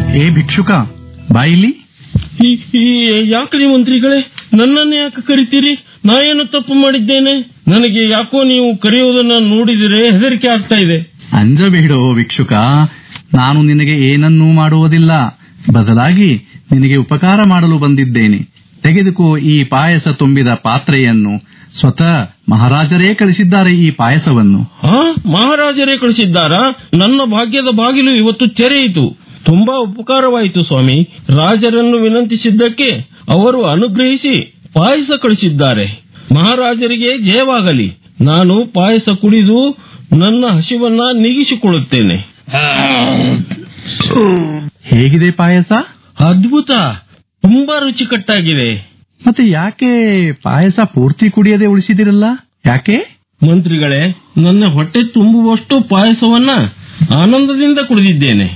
ಏ ಭಿಕ್ಷುಕ ಬಾಯಿಲಿ ಈ ಈ ಯಾಕ್ರಿ ಮಂತ್ರಿಗಳೇ ನನ್ನನ್ನು ಯಾಕೆ ಕರಿತೀರಿ ನಾ ಏನು ತಪ್ಪು ಮಾಡಿದ್ದೇನೆ ನನಗೆ ಯಾಕೋ ನೀವು ಕರೆಯುವುದನ್ನ ನೋಡಿದರೆ ಹೆದರಿಕೆ ಆಗ್ತಾ ಇದೆ ಅಂಜಬೇಡೋ ಭಿಕ್ಷುಕ ನಾನು ನಿನಗೆ ಏನನ್ನೂ ಮಾಡುವುದಿಲ್ಲ ಬದಲಾಗಿ ನಿನಗೆ ಉಪಕಾರ ಮಾಡಲು ಬಂದಿದ್ದೇನೆ ತೆಗೆದುಕೋ ಈ ಪಾಯಸ ತುಂಬಿದ ಪಾತ್ರೆಯನ್ನು ಸ್ವತಃ ಮಹಾರಾಜರೇ ಕಳಿಸಿದ್ದಾರೆ ಈ ಪಾಯಸವನ್ನು ಆ ಮಹಾರಾಜರೇ ಕಳಿಸಿದ್ದಾರಾ ನನ್ನ ಭಾಗ್ಯದ ಬಾಗಿಲು ಇವತ್ತು ತೆರೆಯಿತು ತುಂಬಾ ಉಪಕಾರವಾಯಿತು ಸ್ವಾಮಿ ರಾಜರನ್ನು ವಿನಂತಿಸಿದ್ದಕ್ಕೆ ಅವರು ಅನುಗ್ರಹಿಸಿ ಪಾಯಸ ಕಳಿಸಿದ್ದಾರೆ ಮಹಾರಾಜರಿಗೆ ಜಯವಾಗಲಿ ನಾನು ಪಾಯಸ ಕುಡಿದು ನನ್ನ ಹಸಿವನ್ನ ನೀಗಿಸಿಕೊಳ್ಳುತ್ತೇನೆ ಹೇಗಿದೆ ಪಾಯಸ ಅದ್ಭುತ ತುಂಬಾ ರುಚಿಕಟ್ಟಾಗಿದೆ ಮತ್ತೆ ಯಾಕೆ ಪಾಯಸ ಪೂರ್ತಿ ಕುಡಿಯದೆ ಉಳಿಸಿದಿರಲ್ಲ ಯಾಕೆ ಮಂತ್ರಿಗಳೇ ನನ್ನ ಹೊಟ್ಟೆ ತುಂಬುವಷ್ಟು ಪಾಯಸವನ್ನ ಆನಂದದಿಂದ ಕುಡಿದಿದ್ದೇನೆ